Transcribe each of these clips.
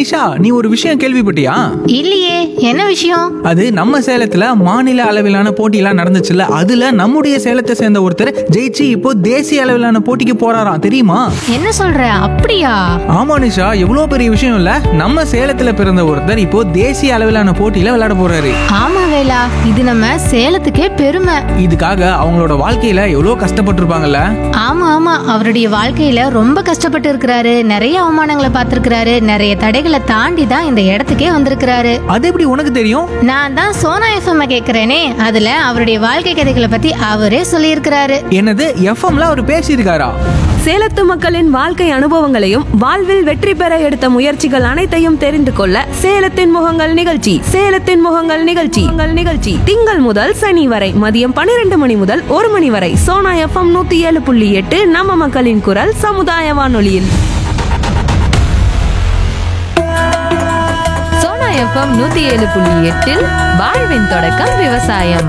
நிஷா நீ ஒரு விஷயம் கேள்விப்பட்டியா இல்லையே என்ன விஷயம் அது நம்ம சேலத்துல மாநில அளவிலான போட்டியெல்லாம் நடந்துச்சுல்ல அதுல நம்முடைய சேலத்தை சேர்ந்த ஒருத்தர் ஜெயிச்சு இப்போ தேசிய அளவிலான போட்டிக்கு போறாராம் தெரியுமா என்ன சொல்ற அப்படியா ஆமா நிஷா எவ்வளவு பெரிய விஷயம் இல்ல நம்ம சேலத்துல பிறந்த ஒருத்தர் இப்போ தேசிய அளவிலான போட்டியில விளையாட போறாரு ஆமா வேலா இது நம்ம சேலத்துக்கே பெருமை இதுக்காக அவங்களோட வாழ்க்கையில எவ்வளவு கஷ்டப்பட்டிருப்பாங்கல்ல ஆமா ஆமா அவருடைய வாழ்க்கையில ரொம்ப கஷ்டப்பட்டு இருக்கிறாரு நிறைய அவமானங்களை பார்த்திருக்கிறாரு நிறைய தடைகளை தாண்டி தான் இந்த இடத்துக்கே வந்திருக்கிறாரு அது எப்படி உனக்கு தெரியும் நான் தான் சோனா எஃப்எம் கேக்குறேனே அதுல அவருடைய வாழ்க்கை கதைகளை பத்தி அவரே சொல்லியிருக்கிறாரு என்னது எஃப்எம்ல அவர் பேசியிருக்காரா சேலத்து மக்களின் வாழ்க்கை அனுபவங்களையும் வாழ்வில் வெற்றி பெற எடுத்த முயற்சிகள் அனைத்தையும் தெரிந்து கொள்ள சேலத்தின் முகங்கள் நிகழ்ச்சி சேலத்தின் முகங்கள் நிகழ்ச்சி உங்கள் நிகழ்ச்சி திங்கள் முதல் சனி வரை மதியம் பன்னிரண்டு மணி முதல் ஒரு மணி வரை சோனா எஃப்எம் நூத்தி ஏழு புள்ளி எட்டு நம்ம மக்களின் குரல் சமுதாய வானொலியில் சோனா எஃப்எம் நூத்தி ஏழு புள்ளி எட்டில் வாழ்வின் தொடக்கம் விவசாயம்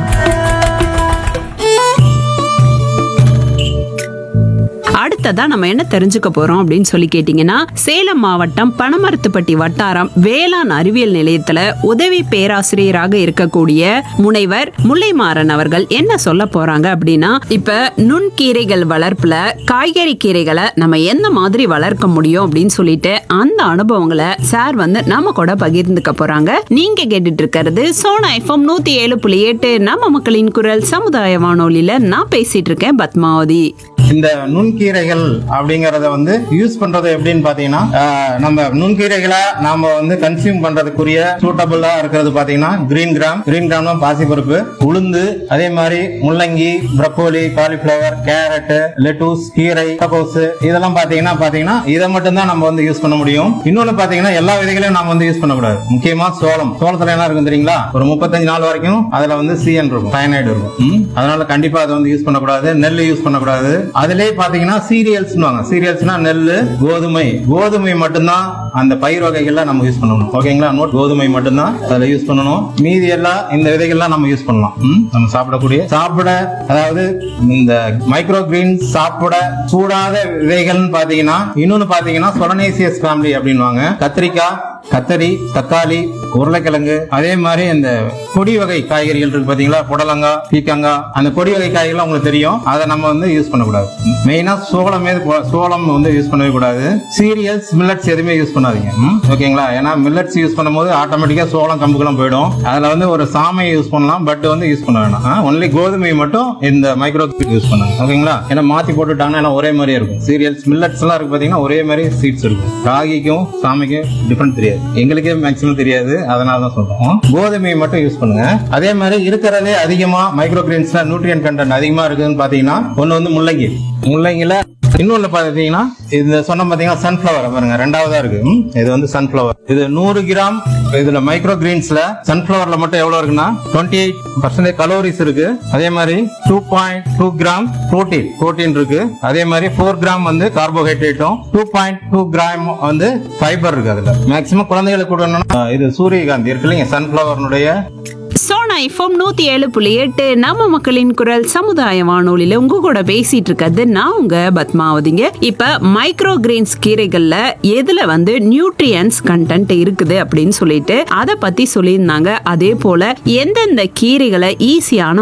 அடுத்ததா நம்ம என்ன தெரிஞ்சுக்க போறோம் அப்படின்னு சொல்லி கேட்டீங்கன்னா சேலம் மாவட்டம் பனமரத்துப்பட்டி வட்டாரம் வேளாண் அறிவியல் நிலையத்துல உதவி பேராசிரியராக இருக்கக்கூடிய முனைவர் முல்லைமாறன் அவர்கள் என்ன சொல்ல போறாங்க அப்படின்னா இப்ப நுண்கீரைகள் வளர்ப்புல காய்கறி கீரைகளை நம்ம எந்த மாதிரி வளர்க்க முடியும் அப்படின்னு சொல்லிட்டு அந்த அனுபவங்களை சார் வந்து நம்ம கூட பகிர்ந்துக்க போறாங்க நீங்க கேட்டுட்டு இருக்கிறது சோனா எஃப்எம் நூத்தி ஏழு புள்ளி எட்டு நம்ம மக்களின் குரல் சமுதாய வானொலியில நான் பேசிட்டு இருக்கேன் பத்மாவதி இந்த நுண்கீரைகள் அப்படிங்கறத வந்து யூஸ் பண்றது எப்படின்னு பாத்தீங்கன்னா ஆஹ், நம்ம நுண்கீரைகளை நாம வந்து கன்சியூம் பண்றதுக்குரிய சூட்டபிளா இருக்கிறது பாத்தீங்கன்னா கிரீன் கிராம் கிரீன் கிராம்னா பாசிப்பருப்பு உளுந்து அதே மாதிரி முள்ளங்கி ப்ரக்கோலி காலிஃபிளவர் கேரட் லெட்டூஸ் கீரை முட்டைக்கோஸ் இதெல்லாம் பாத்தீங்கன்னா பாத்தீங்கன்னா இதை மட்டும் தான் நம்ம வந்து யூஸ் பண்ண முடியும் இன்னொன்னு பாத்தீங்கன்னா எல்லா விதைகளையும் நாம வந்து யூஸ் பண்ணக்கூடாது முக்கியமா சோளம் சோளத்துல என்ன இருக்கும் தெரியுங்களா ஒரு முப்பத்தஞ்சு நாள் வரைக்கும் அதுல வந்து சிஎன் இருக்கும் சயனைடு இருக்கும் ம்? அதனால கண்டிப்பா அதை வந்து யூஸ் பண்ணக்கூடாது நெல் யூஸ் பண்ணக்கூடாது அதுலயே பாத்தீங்கன்னா சீரியல்ஸ் சீரியல்ஸ்னா நெல் கோதுமை கோதுமை மட்டும்தான் அந்த பயிர் வகைகள்ல நம்ம யூஸ் பண்ணணும் ஓகேங்களா நோட் கோதுமை மட்டும்தான் அதுல யூஸ் பண்ணணும் மீதி எல்லாம் இந்த விதைகள்லாம் நம்ம யூஸ் பண்ணலாம் ம்? நம்ம சாப்பிடக்கூடிய சாப்பிட அதாவது இந்த மைக்ரோ கிரீன் சாப்பிட சூடாத விதைகள்னு பாத்தீங்கன்னா இன்னொன்னு பாத்தீங்கன்னா சொலனேசியஸ் ஃபேமிலி அப்படின்வாங்க கத்திரிக்காய் கத்தரி தக்காளி உருளைக்கிழங்கு அதே மாதிரி இந்த கொடி வகை காய்கறிகள் இருக்கு பாத்தீங்களா புடலங்காய் பீக்கங்காய் அந்த கொடி வகை காய்கறிகள் உங்களுக்கு தெரியும் அதை நம்ம வந்து யூஸ் பண்ணக்கூடாது மெயினா சோளமே கூ- சோளம் வந்து யூஸ் பண்ணவே கூடாது சீரியல்ஸ் மில்லட்ஸ் எதுவுமே யூஸ் பண்ணாதீங்க ம்? ஓகேங்களா ஏன்னா மில்லட்ஸ் யூஸ் பண்ணும்போது ஆட்டோமேட்டிக்கா சோளம் கம்புக்கெல்லாம் போயிடும் அதுல வந்து ஒரு சாமையை யூஸ் பண்ணலாம் பட் வந்து யூஸ் பண்ண வேணாம் ஒன்லி கோதுமை மட்டும் இந்த மைக்ரோ யூஸ் பண்ணுங்க ஓகேங்களா ஏன்னா மாத்தி போட்டுட்டாங்கன்னா எல்லாம் ஒரே மாதிரியே இருக்கும் சீரியல்ஸ் மில்லட்ஸ் எல்லாம் இருக்கு பாத்தீங்கன்னா ஒரே மாதிரி சீட்ஸ் இருக்கும் ராகிக்கும் சாமைக்கும் டிஃபரெண்ட் தெரியாது எங்களுக்கே மேக்ஸிமம் தெரியாது அதனால தான் சொல்றோம் கோதுமை மட்டும் யூஸ் பண்ணுங்க அதே மாதிரி இருக்கிறதே அதிகமா மைக்ரோ கிரீன்ஸ்ல நியூட்ரியன் கண்டென்ட் அதிகமா இருக்குதுன்னு பாத்தீங்கன்னா ஒன்னு வந்து முள்ளங்கி முள்ளங்கில இன்னொன்னு பாத்தீங்கன்னா இந்த சொன்ன பாத்தீங்கன்னா சன்ஃபிளவர் பாருங்க ரெண்டாவதா இருக்கு ம், இது வந்து சன்ஃபிளவர் இது நூறு கிராம் இதுல மைக்ரோ கிரீன்ஸ்ல சன்ஃபிளவர்ல மட்டும் எவ்வளவு இருக்குன்னா டுவெண்ட்டி எயிட் பர்சன்டேஜ் கலோரிஸ் இருக்கு அதே மாதிரி two point two gram protein protein இருக்கு அதே மாதிரி ஃபோர் கிராம் வந்து கார்போஹைட்ரேட்டும் டூ பாயிண்ட் டூ கிராம் வந்து ஃபைபர் இருக்கு அதுல மேக்சிமம் குழந்தைகளுக்கு கொடுக்கணும்னா இது சூரியகாந்தி இருக்கு இல்லைங்க சன்ஃபிளவர்னுடைய சோனா எஃப்எம் நூத்தி ஏழு புள்ளி எட்டு நம்ம மக்களின் குரல் சமுதாய வானொலியில உங்க கூட பேசிட்டு இருக்கிறது நான் உங்க பத்மாவதிங்க இப்ப மைக்ரோ கிரீன்ஸ் கீரைகள்ல எதுல வந்து நியூட்ரியன்ஸ் கண்டென்ட் இருக்குது அப்படின்னு சொல்லிட்டு அதை பத்தி சொல்லியிருந்தாங்க அதே போல எந்தெந்த கீரைகளை ஈஸியான